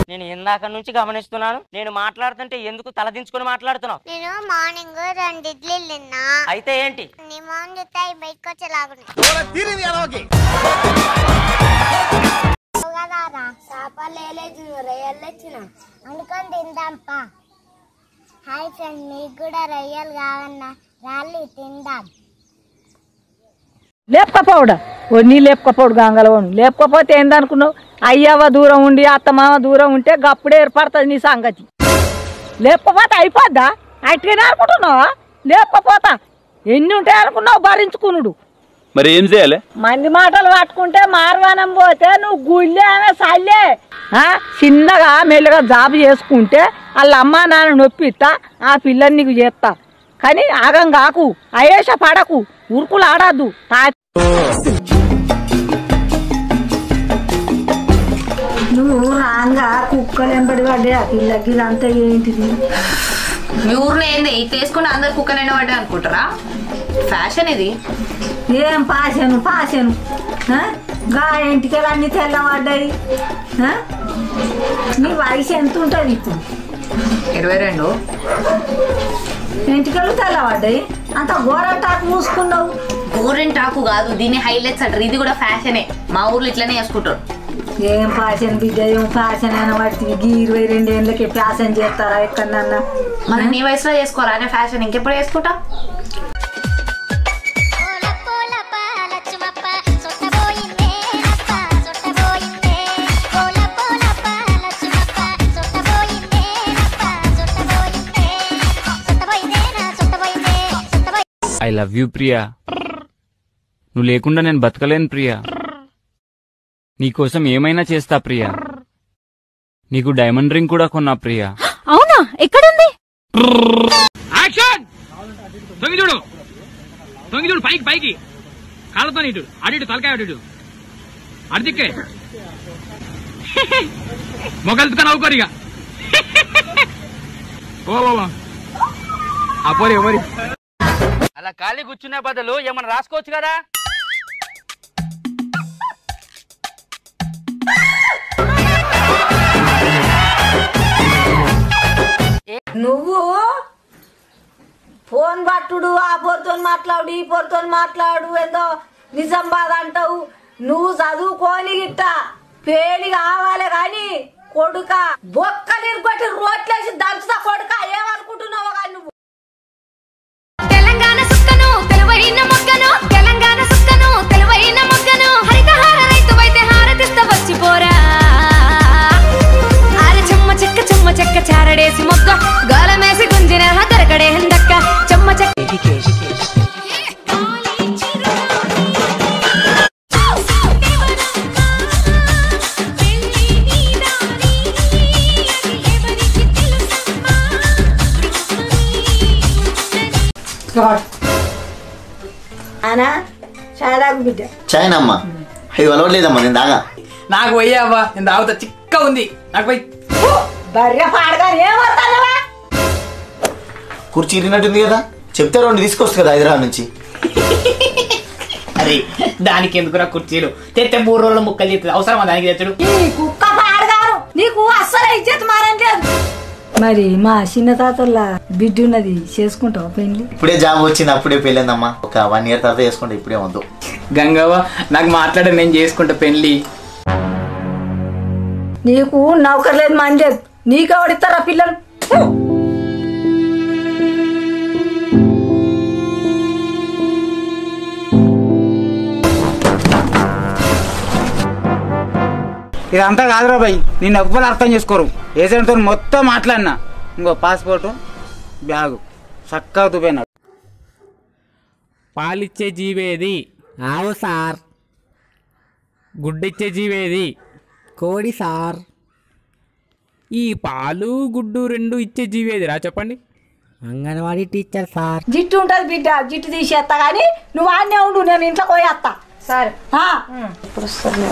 నేను ఇందాక నుంచి గమనిస్తున్నాను నేను మాట్లాడుతుంటే ఎందుకు తలదించుకుని మాట్లాడుతున్నావు నేను మార్నింగ్ రెండు ఇడ్లీలు తిన్నా అయితే ఏంటి నీ మొహం చూస్తే అవి బయటకు వచ్చేలాగున్నాయి కదారా చేపలు వేయలేదు రొయ్యలు తెచ్చిన అనుకొని తిందాంపా హాయ్ ఫ్రెండ్ నీకు కూడా రొయ్యలు కావన్నా రాళ్ళు తిందాం లేపకపోవడా ఓ నీ లేపకపోడు గంగలవను లేపకపోతే ఏందనుకున్నావు అయ్యవ్వ దూరం ఉండి అత్తమామ దూరం ఉంటే గప్పుడే ఏర్పడుతుంది నీ సంగతి లేపకపోతే అయిపోద్దా అట్టుగానే అనుకుంటున్నావా లేపకపోతా ఎన్ని ఉంటాయి అనుకున్నావు భరించుకునుడు మరి ఏం చేయాలి మంది మాటలు పట్టుకుంటే మార్వానం పోతే నువ్వు గుళ్ళే ఆమె సల్లే ఆ, చిన్నగా మెల్లగా జాబ్ చేసుకుంటే వాళ్ళ అమ్మా నాన్న నొప్పిస్తా ఆ పిల్లని నీకు చేస్తా కానీ ఆగం కాకు అయేష పడకు ఉరుకులు ఆడద్దు తా నువ్వు రాంగా కుక్కలు ఎంబడి పడ్డే ఆ పిల్లకి ఇదంతా ఏంటిది మీ ఊర్లో ఏంది ఇది తీసుకుని అందరు కుక్క నిండా పడ్డా అనుకుంటారా ఫ్యాషన్ ఇది ఏం పాసాను పాసాను ఆ? గా ఇంటికెళ్ళి అన్ని తెల్లబడ్డాయి ఆ? నీ వయసు ఎంత ఉంటుంది ఇప్పుడు ఇరవై రెండు ఇంటికెళ్ళు తెల్లబడ్డాయి అంత ఘోరంటాకు మూసుకున్నావు గోరెంటాకు కాదు దీని హైలైట్స్ అంటారు ఇది కూడా ఫ్యాషనే మా ఊర్లో ఇట్లనే చేసుకుంటారు ఏం ఫ్యాషన్ బిడ్డ ఏం ఫ్యాషన్ అయిన వాటికి గీ ఇరవై రెండు ఏళ్ళకి ఫ్యాషన్ చేస్తారా ఎక్కడన్నా మనం నీ వయసులో చేసుకోరా అనే ఫ్యాషన్ ఇంకెప్పుడు చేసుకుంటా ఐ లవ్ యూ ప్రియా నువ్వు లేకుండా నేను బతకలేను ప్రియా నీకోసం ఏమైనా చేస్తా ప్రియా నీకు డైమండ్ రింగ్ కూడా కొన్నా ప్రియా అవునా ఎక్కడుంది యాక్షన్ తొంగి చూడు తొంగి చూడు పైకి పైకి కాళ్ళతో ఇటు అడిటు తలకాయ అడిటు అడిదిక్కే మొగలుతుగా నవ్వుకోరిగా ఓ ఓ అపోరి ఎవరి అలా ఖాళీ కూర్చునే బదులు ఏమన్నా రాసుకోవచ్చు కదా నువ్వు ఫోన్ పట్టుడు ఆ పొరతో మాట్లాడు ఈ పొరతో మాట్లాడు ఏదో నిజం బాధ అంటావు నువ్వు చదువుకోని గిట్ట పేలి కావాలి కానీ కొడుక బొక్కలు ఇరుగొట్టి రోట్లేసి దంచుతా కొడుక ఏమనుకుంటున్నావు కానీ నువ్వు తెలంగాణ సుక్కను తెలువైన మొక్కను తెలంగాణ సుక్కను తెలువైన మొక్కను హరితహార రైతువైతే హారతిస్త వచ్చిపోరా ఆర చెమ్మ చెక్క చెమ్మ చెక్క చారడేసి మొక్క గోలమేసి గుంజిన దొరకడే హందక్క చెమ్మ చెక్క అనా షాదాకు బిడ్డ చాయనమ్మా అవి అలవట్లేదమ్మా నేను దాగా నాకు పోయావా నేను తాగుతా చిక్క ఉంది నాకు పోయి బర్రె పాడగా ఏమవుతానవా కుర్చీ ఇరిగినట్టుంది కదా చెప్తే రెండు తీసుకొస్తుంది కదా హైదరాబాద్ నుంచి అరే దానికి ఎందుకురా కుర్చీలు తెస్తే మూడు రోజుల ముక్కలు చెప్తుంది అవసరమా దానికి తెచ్చడు ఈ కుక్క పాడగాను నీకు అస్సలు ఇజ్జత్ మారం లేదు మరి మా చిన్న తాతల బిడ్డ ఉన్నది చేసుకుంటావు పెళ్లి ఇప్పుడే జాబ్ వచ్చింది అప్పుడే పెళ్ళిందమ్మా ఒక వన్ ఇయర్ తర్వాత చేసుకుంటే ఇప్పుడే వద్దు గంగవ్వ నాకు మాట్లాడ నేను చేసుకుంటా పెళ్లి నీకు నౌకర్ లేదు మంది లేదు నీకెవడిస్తారా పిల్లలు ఫు! ఇదంతా కాదురా బాయ్ నేను ఎవ్వరు అర్థం చేసుకోరు ఏజెంట్తో మొత్తం మాట్లాడినా ఇంకో పాస్పోర్టు బ్యాగు చక్కగా దుపోయినాడు పాలిచ్చే జీవేది ఆవు సార్ గుడ్డిచ్చే జీవేది కోడి సార్ ఈ పాలు గుడ్డు రెండు ఇచ్చే జీవేది రా చెప్పండి అంగన్వాడీ టీచర్ సార్ జిట్టు ఉంటది బిడ్డ జిట్టు తీసేస్తా కానీ నువ్వు ఆడనే ఉండు నేను ఇంట్లో పోయేస్తా సరే ఇప్పుడు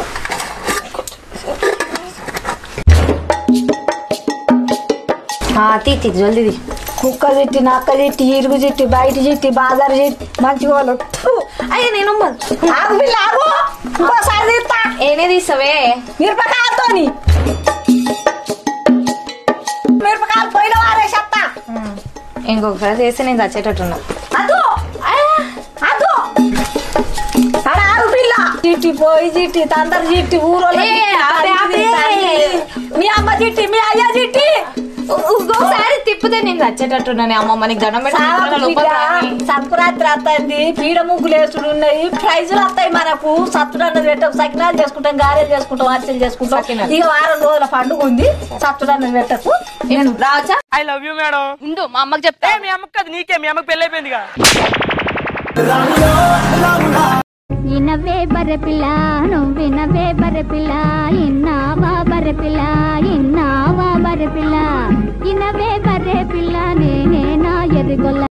తీతి జల్దీ కుక్క జిట్టి నక్క జిట్టి ఇరుగు జిట్టి బయట జిట్టి బాజారు జిట్టి మంచి వాళ్ళు అయ్యి నేను ఆగు పిల్ల ఆగు ఇంకోసారి తీస్తా ఏనే తీసావే మిరపకాయలతోని ఇంకొకసారి చేస్తే నేను చచ్చేటట్టున్నా అదో అదో పిల్ల చిట్టి పోయి చిట్టి తందరు చిట్టి ఊరో ఏ, ఆపే, ఆపే. మీ అమ్మ చిట్టి మీ అయ్య చిట్టి ఇంకొకసారి తిప్పితే నేను చచ్చేటట్టున్నాను అమ్మమ్మ నీకు దండం పెట్టి లోపల రాని. సంక్రాంతి వస్తుంది పీడ ముగ్గులు వేసుడు ఉన్నాయి ప్రైజులు వస్తాయి మనకు సత్తుడన్నది పెట్టాం సకినాలు చేసుకుంటాం గారెలు చేసుకుంటాం అర్చలు చేసుకుంటాం సకినాలు. ఇక వారం రోజుల పండుగ ఉంది సత్తుడన్నది పెట్టకు నేను రావచ్చా ఐ లవ్ యూ మేడం ఉండు మా అమ్మకి చెప్తా ఏ మీ అమ్మకి కాదు నీకే మీ అమ్మకి పెళ్ళి అయిపోయిందిగా ఇనవే బర్రె పిల్ల నువ్వినవే బర్రె పిల్ల ఇన్నావా బర్రె పిల్ల ఇన్నావా బర్రె పిల్ల ఇనవే బర్రె పిల్ల నేనే నా ఎదుగొల్ల